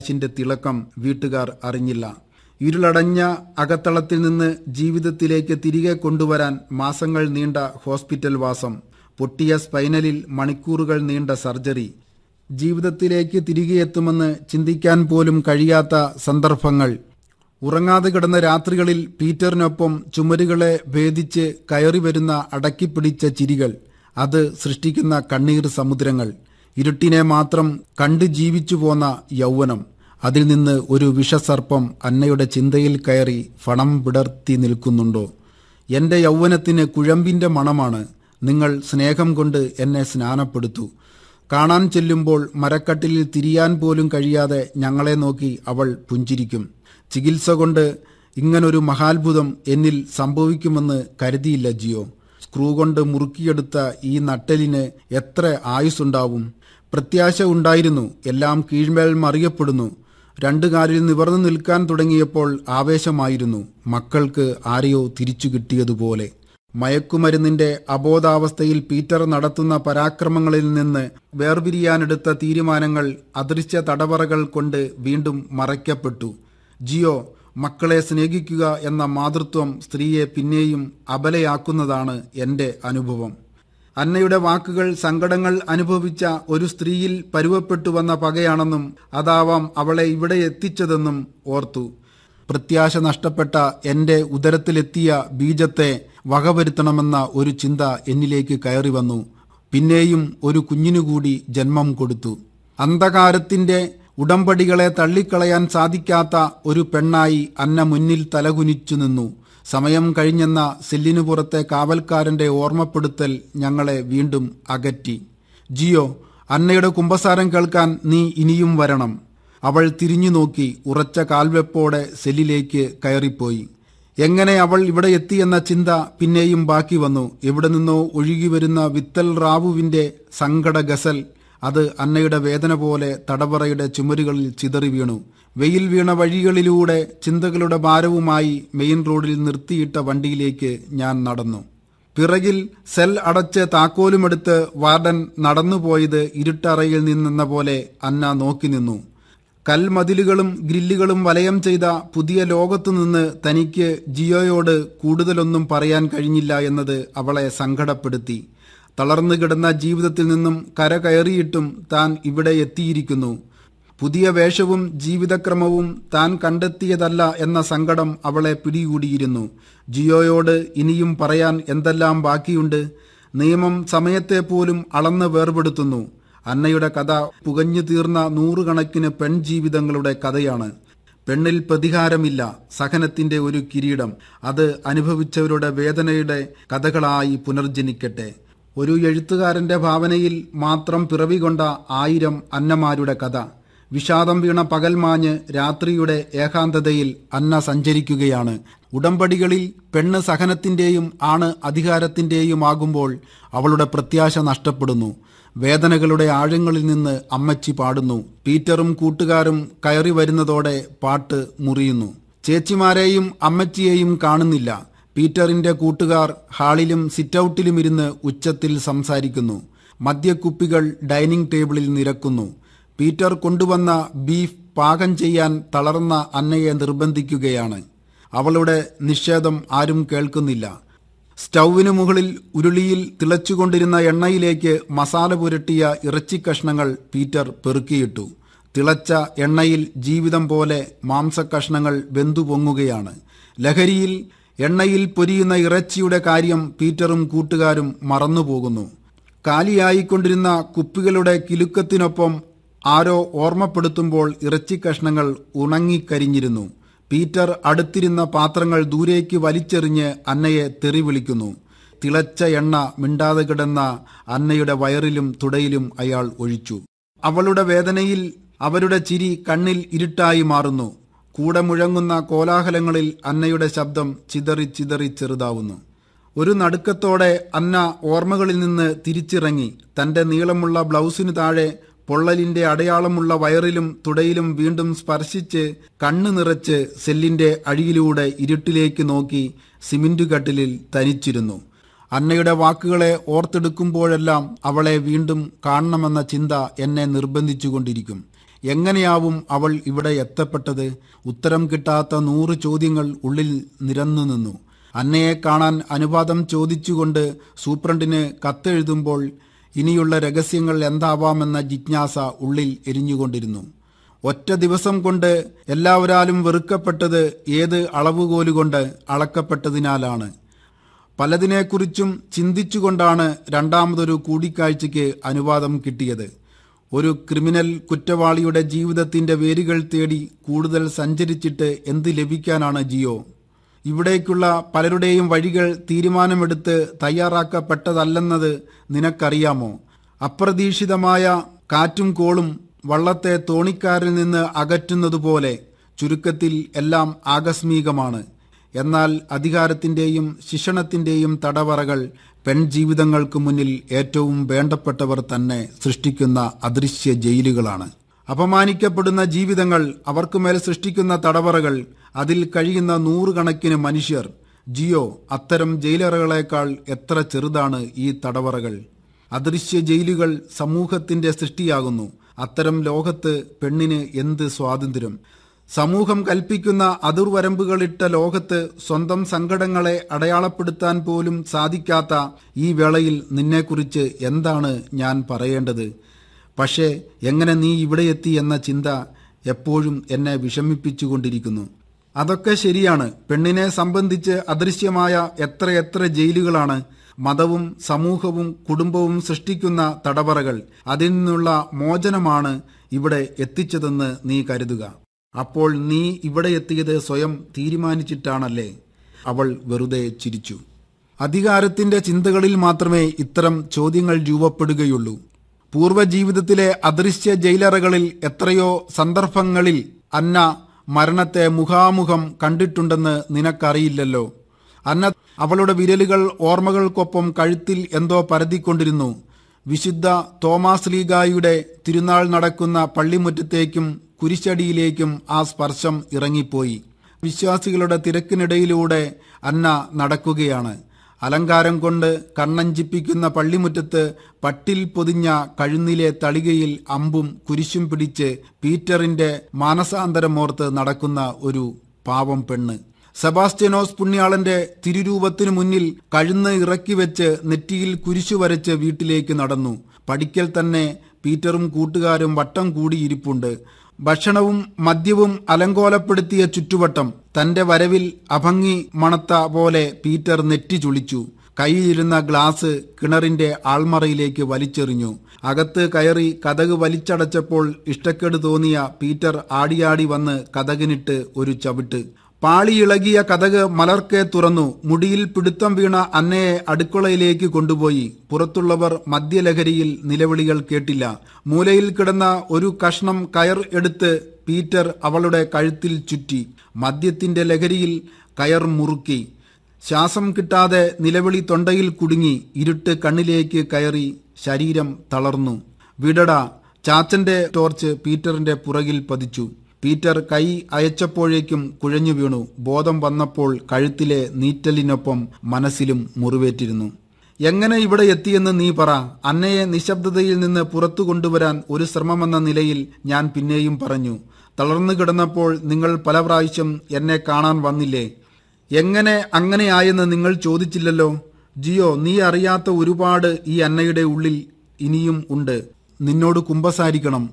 ിന്റെ തിളക്കം വീട്ടുകാർ അറിഞ്ഞില്ല ഇരുളടഞ്ഞ അകത്തളത്തിൽ നിന്ന് ജീവിതത്തിലേക്ക് തിരികെ കൊണ്ടുവരാൻ മാസങ്ങൾ നീണ്ട ഹോസ്പിറ്റൽ വാസം പൊട്ടിയ സ്പൈനലിൽ മണിക്കൂറുകൾ നീണ്ട സർജറി ജീവിതത്തിലേക്ക് തിരികെ എത്തുമെന്ന് ചിന്തിക്കാൻ പോലും കഴിയാത്ത സന്ദർഭങ്ങൾ ഉറങ്ങാതെ കിടന്ന രാത്രികളിൽ പീറ്ററിനൊപ്പം ചുമരുകളെ ഭേദിച്ച് കയറി വരുന്ന അടക്കിപ്പിടിച്ച ചിരികൾ അത് സൃഷ്ടിക്കുന്ന കണ്ണീർ സമുദ്രങ്ങൾ ഇരുട്ടിനെ മാത്രം കണ്ട് ജീവിച്ചു പോന്ന യൗവനം അതിൽ നിന്ന് ഒരു വിഷസർപ്പം അന്നയുടെ ചിന്തയിൽ കയറി ഫണം വിടർത്തി നിൽക്കുന്നുണ്ടോ എന്റെ യൗവനത്തിന് കുഴമ്പിന്റെ മണമാണ് നിങ്ങൾ സ്നേഹം കൊണ്ട് എന്നെ സ്നാനപ്പെടുത്തു കാണാൻ ചെല്ലുമ്പോൾ മരക്കട്ടിലിൽ തിരിയാൻ പോലും കഴിയാതെ ഞങ്ങളെ നോക്കി അവൾ പുഞ്ചിരിക്കും ചികിത്സ കൊണ്ട് ഇങ്ങനൊരു മഹാത്ഭുതം എന്നിൽ സംഭവിക്കുമെന്ന് കരുതിയില്ല ജിയോ സ്ക്രൂ കൊണ്ട് മുറുക്കിയെടുത്ത ഈ നട്ടലിന് എത്ര ആയുസ്സുണ്ടാവും പ്രത്യാശ ഉണ്ടായിരുന്നു എല്ലാം കീഴ്മേൽ മറിയപ്പെടുന്നു രണ്ടു കാലിൽ നിവർന്നു നിൽക്കാൻ തുടങ്ങിയപ്പോൾ ആവേശമായിരുന്നു മക്കൾക്ക് ആരെയോ തിരിച്ചു കിട്ടിയതുപോലെ മയക്കുമരുന്നിന്റെ അബോധാവസ്ഥയിൽ പീറ്റർ നടത്തുന്ന പരാക്രമങ്ങളിൽ നിന്ന് വേർപിരിയാനെടുത്ത തീരുമാനങ്ങൾ അദൃശ്യ തടവറകൾ കൊണ്ട് വീണ്ടും മറയ്ക്കപ്പെട്ടു ജിയോ മക്കളെ സ്നേഹിക്കുക എന്ന മാതൃത്വം സ്ത്രീയെ പിന്നെയും അബലയാക്കുന്നതാണ് എന്റെ അനുഭവം അന്നയുടെ വാക്കുകൾ സങ്കടങ്ങൾ അനുഭവിച്ച ഒരു സ്ത്രീയിൽ പരുവപ്പെട്ടുവന്ന പകയാണെന്നും അതാവാം അവളെ ഇവിടെ എത്തിച്ചതെന്നും ഓർത്തു പ്രത്യാശ നഷ്ടപ്പെട്ട എന്റെ ഉദരത്തിലെത്തിയ ബീജത്തെ വകവരുത്തണമെന്ന ഒരു ചിന്ത എന്നിലേക്ക് കയറി വന്നു പിന്നെയും ഒരു കുഞ്ഞിനുകൂടി ജന്മം കൊടുത്തു അന്ധകാരത്തിന്റെ ഉടമ്പടികളെ തള്ളിക്കളയാൻ സാധിക്കാത്ത ഒരു പെണ്ണായി അന്ന മുന്നിൽ തലകുനിച്ചു നിന്നു സമയം കഴിഞ്ഞെന്ന സെല്ലിനു പുറത്തെ കാവൽക്കാരന്റെ ഓർമ്മപ്പെടുത്തൽ ഞങ്ങളെ വീണ്ടും അകറ്റി ജിയോ അന്നയുടെ കുമ്പസാരം കേൾക്കാൻ നീ ഇനിയും വരണം അവൾ തിരിഞ്ഞു നോക്കി ഉറച്ച കാൽവെപ്പോടെ സെല്ലിലേക്ക് കയറിപ്പോയി എങ്ങനെ അവൾ ഇവിടെ എത്തിയെന്ന ചിന്ത പിന്നെയും ബാക്കി വന്നു എവിടെ നിന്നോ ഒഴുകിവരുന്ന വിത്തൽ റാവുവിന്റെ സങ്കട ഗസൽ അത് അന്നയുടെ വേദന പോലെ തടവറയുടെ ചുമരുകളിൽ ചിതറി വീണു വെയിൽ വീണ വഴികളിലൂടെ ചിന്തകളുടെ ഭാരവുമായി മെയിൻ റോഡിൽ നിർത്തിയിട്ട വണ്ടിയിലേക്ക് ഞാൻ നടന്നു പിറകിൽ സെൽ അടച്ച് താക്കോലുമെടുത്ത് വാർഡൻ നടന്നുപോയത് ഇരുട്ടറയിൽ നിന്നെന്ന പോലെ അന്ന നോക്കി നിന്നു കൽമതിലുകളും ഗ്രില്ലുകളും വലയം ചെയ്ത പുതിയ ലോകത്തു നിന്ന് തനിക്ക് ജിയോയോട് കൂടുതലൊന്നും പറയാൻ കഴിഞ്ഞില്ല എന്നത് അവളെ സങ്കടപ്പെടുത്തി തളർന്നു കിടന്ന ജീവിതത്തിൽ നിന്നും കരകയറിയിട്ടും താൻ ഇവിടെ എത്തിയിരിക്കുന്നു പുതിയ വേഷവും ജീവിതക്രമവും താൻ കണ്ടെത്തിയതല്ല എന്ന സങ്കടം അവളെ പിടികൂടിയിരുന്നു ജിയോയോട് ഇനിയും പറയാൻ എന്തെല്ലാം ബാക്കിയുണ്ട് നിയമം സമയത്തെ പോലും അളന്ന് വേർപെടുത്തുന്നു അന്നയുടെ കഥ പുകഞ്ഞു തീർന്ന നൂറുകണക്കിന് പെൺജീവിതങ്ങളുടെ കഥയാണ് പെണ്ണിൽ പ്രതികാരമില്ല സഹനത്തിന്റെ ഒരു കിരീടം അത് അനുഭവിച്ചവരുടെ വേദനയുടെ കഥകളായി പുനർജനിക്കട്ടെ ഒരു എഴുത്തുകാരന്റെ ഭാവനയിൽ മാത്രം പിറവികൊണ്ട ആയിരം അന്നമാരുടെ കഥ വിഷാദം വീണ പകൽമാഞ്ഞ് രാത്രിയുടെ ഏകാന്തതയിൽ അന്ന സഞ്ചരിക്കുകയാണ് ഉടമ്പടികളിൽ പെണ്ണ് സഹനത്തിന്റെയും ആണ് അധികാരത്തിന്റെയുമാകുമ്പോൾ അവളുടെ പ്രത്യാശ നഷ്ടപ്പെടുന്നു വേദനകളുടെ ആഴങ്ങളിൽ നിന്ന് അമ്മച്ചി പാടുന്നു പീറ്ററും കൂട്ടുകാരും കയറി വരുന്നതോടെ പാട്ട് മുറിയുന്നു ചേച്ചിമാരെയും അമ്മച്ചിയെയും കാണുന്നില്ല പീറ്ററിന്റെ കൂട്ടുകാർ ഹാളിലും സിറ്റൌട്ടിലും ഇരുന്ന് ഉച്ചത്തിൽ സംസാരിക്കുന്നു മദ്യക്കുപ്പികൾ ഡൈനിങ് ടേബിളിൽ നിരക്കുന്നു പീറ്റർ കൊണ്ടുവന്ന ബീഫ് പാകം ചെയ്യാൻ തളർന്ന അന്നയെ നിർബന്ധിക്കുകയാണ് അവളുടെ നിഷേധം ആരും കേൾക്കുന്നില്ല സ്റ്റൗവിനു മുകളിൽ ഉരുളിയിൽ തിളച്ചുകൊണ്ടിരുന്ന എണ്ണയിലേക്ക് മസാല പുരട്ടിയ ഇറച്ചിക്കഷ്ണങ്ങൾ പീറ്റർ പെറുക്കിയിട്ടു തിളച്ച എണ്ണയിൽ ജീവിതം പോലെ മാംസക്കഷ്ണങ്ങൾ വെന്തു പൊങ്ങുകയാണ് ലഹരിയിൽ എണ്ണയിൽ പൊരിയുന്ന ഇറച്ചിയുടെ കാര്യം പീറ്ററും കൂട്ടുകാരും മറന്നുപോകുന്നു കാലിയായിക്കൊണ്ടിരുന്ന കുപ്പികളുടെ കിലുക്കത്തിനൊപ്പം ആരോ ഓർമ്മപ്പെടുത്തുമ്പോൾ ഇറച്ചിക്കഷ്ണങ്ങൾ ഉണങ്ങിക്കരിഞ്ഞിരുന്നു പീറ്റർ അടുത്തിരുന്ന പാത്രങ്ങൾ ദൂരേക്ക് വലിച്ചെറിഞ്ഞ് അന്നയെ തെറി വിളിക്കുന്നു തിളച്ച എണ്ണ മിണ്ടാതെ കിടന്ന അന്നയുടെ വയറിലും തുടയിലും അയാൾ ഒഴിച്ചു അവളുടെ വേദനയിൽ അവരുടെ ചിരി കണ്ണിൽ ഇരുട്ടായി മാറുന്നു കൂടെ മുഴങ്ങുന്ന കോലാഹലങ്ങളിൽ അന്നയുടെ ശബ്ദം ചിതറി ചിതറി ചെറുതാവുന്നു ഒരു നടുക്കത്തോടെ അന്ന ഓർമ്മകളിൽ നിന്ന് തിരിച്ചിറങ്ങി തന്റെ നീളമുള്ള ബ്ലൗസിനു താഴെ പൊള്ളലിന്റെ അടയാളമുള്ള വയറിലും തുടയിലും വീണ്ടും സ്പർശിച്ച് കണ്ണു നിറച്ച് സെല്ലിന്റെ അഴിയിലൂടെ ഇരുട്ടിലേക്ക് നോക്കി സിമന്റ് കട്ടിലിൽ തനിച്ചിരുന്നു അന്നയുടെ വാക്കുകളെ ഓർത്തെടുക്കുമ്പോഴെല്ലാം അവളെ വീണ്ടും കാണണമെന്ന ചിന്ത എന്നെ നിർബന്ധിച്ചുകൊണ്ടിരിക്കും എങ്ങനെയാവും അവൾ ഇവിടെ എത്തപ്പെട്ടത് ഉത്തരം കിട്ടാത്ത നൂറ് ചോദ്യങ്ങൾ ഉള്ളിൽ നിരന്നു നിന്നു അന്നയെ കാണാൻ അനുവാദം ചോദിച്ചുകൊണ്ട് സൂപ്രണ്ടിന് കത്തെഴുതുമ്പോൾ ഇനിയുള്ള രഹസ്യങ്ങൾ എന്താവാമെന്ന ജിജ്ഞാസ ഉള്ളിൽ എരിഞ്ഞുകൊണ്ടിരുന്നു ഒറ്റ ദിവസം കൊണ്ട് എല്ലാവരാലും വെറുക്കപ്പെട്ടത് ഏത് അളവുകോലുകൊണ്ട് അളക്കപ്പെട്ടതിനാലാണ് പലതിനെക്കുറിച്ചും ചിന്തിച്ചുകൊണ്ടാണ് രണ്ടാമതൊരു കൂടിക്കാഴ്ചയ്ക്ക് അനുവാദം കിട്ടിയത് ഒരു ക്രിമിനൽ കുറ്റവാളിയുടെ ജീവിതത്തിന്റെ വേരുകൾ തേടി കൂടുതൽ സഞ്ചരിച്ചിട്ട് എന്ത് ലഭിക്കാനാണ് ജിയോ ഇവിടേക്കുള്ള പലരുടെയും വഴികൾ തീരുമാനമെടുത്ത് തയ്യാറാക്കപ്പെട്ടതല്ലെന്നത് നിനക്കറിയാമോ അപ്രതീക്ഷിതമായ കാറ്റും കോളും വള്ളത്തെ തോണിക്കാരിൽ നിന്ന് അകറ്റുന്നതുപോലെ ചുരുക്കത്തിൽ എല്ലാം ആകസ്മികമാണ് എന്നാൽ അധികാരത്തിന്റെയും ശിക്ഷണത്തിന്റെയും തടവറകൾ പെൺജീവിതങ്ങൾക്ക് മുന്നിൽ ഏറ്റവും വേണ്ടപ്പെട്ടവർ തന്നെ സൃഷ്ടിക്കുന്ന അദൃശ്യ ജയിലുകളാണ് അപമാനിക്കപ്പെടുന്ന ജീവിതങ്ങൾ അവർക്കുമേൽ സൃഷ്ടിക്കുന്ന തടവറകൾ അതിൽ കഴിയുന്ന നൂറുകണക്കിന് മനുഷ്യർ ജിയോ അത്തരം ജയിലറകളേക്കാൾ എത്ര ചെറുതാണ് ഈ തടവറകൾ അദൃശ്യ ജയിലുകൾ സമൂഹത്തിന്റെ സൃഷ്ടിയാകുന്നു അത്തരം ലോകത്ത് പെണ്ണിന് എന്ത് സ്വാതന്ത്ര്യം സമൂഹം കൽപ്പിക്കുന്ന അതിർവരമ്പുകളിട്ട ലോകത്ത് സ്വന്തം സങ്കടങ്ങളെ അടയാളപ്പെടുത്താൻ പോലും സാധിക്കാത്ത ഈ വേളയിൽ നിന്നെക്കുറിച്ച് എന്താണ് ഞാൻ പറയേണ്ടത് പക്ഷേ എങ്ങനെ നീ ഇവിടെ എത്തി എന്ന ചിന്ത എപ്പോഴും എന്നെ വിഷമിപ്പിച്ചുകൊണ്ടിരിക്കുന്നു അതൊക്കെ ശരിയാണ് പെണ്ണിനെ സംബന്ധിച്ച് അദൃശ്യമായ എത്രയെത്ര ജയിലുകളാണ് മതവും സമൂഹവും കുടുംബവും സൃഷ്ടിക്കുന്ന തടവറകൾ അതിൽ നിന്നുള്ള മോചനമാണ് ഇവിടെ എത്തിച്ചതെന്ന് നീ കരുതുക അപ്പോൾ നീ ഇവിടെ എത്തിയത് സ്വയം തീരുമാനിച്ചിട്ടാണല്ലേ അവൾ വെറുതെ ചിരിച്ചു അധികാരത്തിന്റെ ചിന്തകളിൽ മാത്രമേ ഇത്തരം ചോദ്യങ്ങൾ രൂപപ്പെടുകയുള്ളൂ പൂർവ്വജീവിതത്തിലെ അദൃശ്യ ജയിലറകളിൽ എത്രയോ സന്ദർഭങ്ങളിൽ അന്ന മരണത്തെ മുഖാമുഖം കണ്ടിട്ടുണ്ടെന്ന് നിനക്കറിയില്ലല്ലോ അന്ന അവളുടെ വിരലുകൾ ഓർമ്മകൾക്കൊപ്പം കഴുത്തിൽ എന്തോ പരതിക്കൊണ്ടിരുന്നു വിശുദ്ധ തോമാസ് ലീഗായുടെ തിരുനാൾ നടക്കുന്ന പള്ളിമുറ്റത്തേക്കും കുരിശടിയിലേക്കും ആ സ്പർശം ഇറങ്ങിപ്പോയി വിശ്വാസികളുടെ തിരക്കിനിടയിലൂടെ അന്ന നടക്കുകയാണ് അലങ്കാരം കൊണ്ട് കണ്ണഞ്ചിപ്പിക്കുന്ന പള്ളിമുറ്റത്ത് പട്ടിൽ പൊതിഞ്ഞ കഴുന്നിലെ തളികയിൽ അമ്പും കുരിശും പിടിച്ച് പീറ്ററിന്റെ മാനസാന്തരമോർത്ത് നടക്കുന്ന ഒരു പാവം പെണ്ണ് സെബാസ്റ്റ്യനോസ് പുണ്യാളന്റെ തിരുരൂപത്തിനു മുന്നിൽ കഴുന്ന് ഇറക്കി വെച്ച് നെറ്റിയിൽ കുരിശു വരച്ച് വീട്ടിലേക്ക് നടന്നു പടിക്കൽ തന്നെ പീറ്ററും കൂട്ടുകാരും വട്ടം കൂടിയിരിപ്പുണ്ട് ഭക്ഷണവും മദ്യവും അലങ്കോലപ്പെടുത്തിയ ചുറ്റുവട്ടം തന്റെ വരവിൽ അഭംഗി മണത്ത പോലെ പീറ്റർ നെറ്റി ചുളിച്ചു കൈയിലിരുന്ന ഗ്ലാസ് കിണറിന്റെ ആൾമറയിലേക്ക് വലിച്ചെറിഞ്ഞു അകത്ത് കയറി കഥക് വലിച്ചടച്ചപ്പോൾ ഇഷ്ടക്കേട് തോന്നിയ പീറ്റർ ആടിയാടി വന്ന് കഥകിനിട്ട് ഒരു ചവിട്ട് പാളിയിളകിയ കഥക് മലർക്കെ തുറന്നു മുടിയിൽ പിടുത്തം വീണ അന്നയെ അടുക്കളയിലേക്ക് കൊണ്ടുപോയി പുറത്തുള്ളവർ മദ്യലഹരിയിൽ നിലവിളികൾ കേട്ടില്ല മൂലയിൽ കിടന്ന ഒരു കഷ്ണം കയർ എടുത്ത് പീറ്റർ അവളുടെ കഴുത്തിൽ ചുറ്റി മദ്യത്തിന്റെ ലഹരിയിൽ കയർ മുറുക്കി ശ്വാസം കിട്ടാതെ നിലവിളി തൊണ്ടയിൽ കുടുങ്ങി ഇരുട്ട് കണ്ണിലേക്ക് കയറി ശരീരം തളർന്നു വിടടാ ചാച്ചന്റെ ടോർച്ച് പീറ്ററിന്റെ പുറകിൽ പതിച്ചു പീറ്റർ കൈ അയച്ചപ്പോഴേക്കും കുഴഞ്ഞു വീണു ബോധം വന്നപ്പോൾ കഴുത്തിലെ നീറ്റലിനൊപ്പം മനസ്സിലും മുറിവേറ്റിരുന്നു എങ്ങനെ ഇവിടെ എത്തിയെന്ന് നീ പറ അന്നയെ നിശബ്ദതയിൽ നിന്ന് പുറത്തു കൊണ്ടുവരാൻ ഒരു ശ്രമമെന്ന നിലയിൽ ഞാൻ പിന്നെയും പറഞ്ഞു തളർന്നു കിടന്നപ്പോൾ നിങ്ങൾ പല പ്രാവശ്യം എന്നെ കാണാൻ വന്നില്ലേ എങ്ങനെ അങ്ങനെയായെന്ന് നിങ്ങൾ ചോദിച്ചില്ലല്ലോ ജിയോ നീ അറിയാത്ത ഒരുപാട് ഈ അന്നയുടെ ഉള്ളിൽ ഇനിയും ഉണ്ട് നിന്നോട് കുമ്പസാരിക്കണം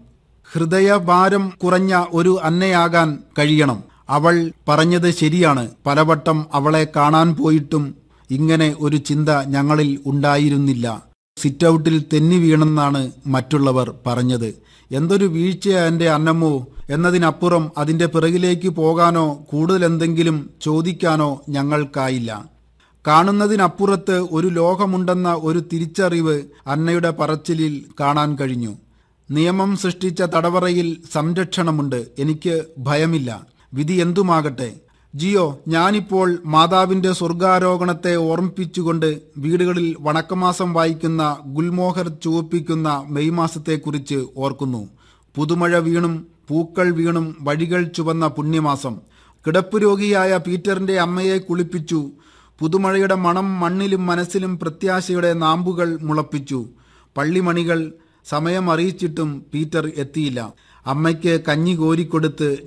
ഹൃദയഭാരം കുറഞ്ഞ ഒരു അന്നയാകാൻ കഴിയണം അവൾ പറഞ്ഞത് ശരിയാണ് പലവട്ടം അവളെ കാണാൻ പോയിട്ടും ഇങ്ങനെ ഒരു ചിന്ത ഞങ്ങളിൽ ഉണ്ടായിരുന്നില്ല സിറ്റൌട്ടിൽ തെന്നി വീണെന്നാണ് മറ്റുള്ളവർ പറഞ്ഞത് എന്തൊരു വീഴ്ചയാ എന്റെ അന്നമ്മോ എന്നതിനപ്പുറം അതിന്റെ പിറകിലേക്ക് പോകാനോ കൂടുതൽ എന്തെങ്കിലും ചോദിക്കാനോ ഞങ്ങൾക്കായില്ല കാണുന്നതിനപ്പുറത്ത് ഒരു ലോകമുണ്ടെന്ന ഒരു തിരിച്ചറിവ് അന്നയുടെ പറച്ചിലിൽ കാണാൻ കഴിഞ്ഞു നിയമം സൃഷ്ടിച്ച തടവറയിൽ സംരക്ഷണമുണ്ട് എനിക്ക് ഭയമില്ല വിധി എന്തുമാകട്ടെ ജിയോ ഞാനിപ്പോൾ മാതാവിന്റെ സ്വർഗാരോഹണത്തെ ഓർമ്മിപ്പിച്ചുകൊണ്ട് വീടുകളിൽ വണക്കമാസം വായിക്കുന്ന ഗുൽമോഹർ ചുവപ്പിക്കുന്ന മെയ് മാസത്തെക്കുറിച്ച് ഓർക്കുന്നു പുതുമഴ വീണും പൂക്കൾ വീണും വഴികൾ ചുവന്ന പുണ്യമാസം കിടപ്പ് രോഗിയായ പീറ്ററിന്റെ അമ്മയെ കുളിപ്പിച്ചു പുതുമഴയുടെ മണം മണ്ണിലും മനസ്സിലും പ്രത്യാശയുടെ നാമ്പുകൾ മുളപ്പിച്ചു പള്ളിമണികൾ സമയം അറിയിച്ചിട്ടും പീറ്റർ എത്തിയില്ല അമ്മയ്ക്ക് കഞ്ഞി കോരിക്കൊടുത്ത്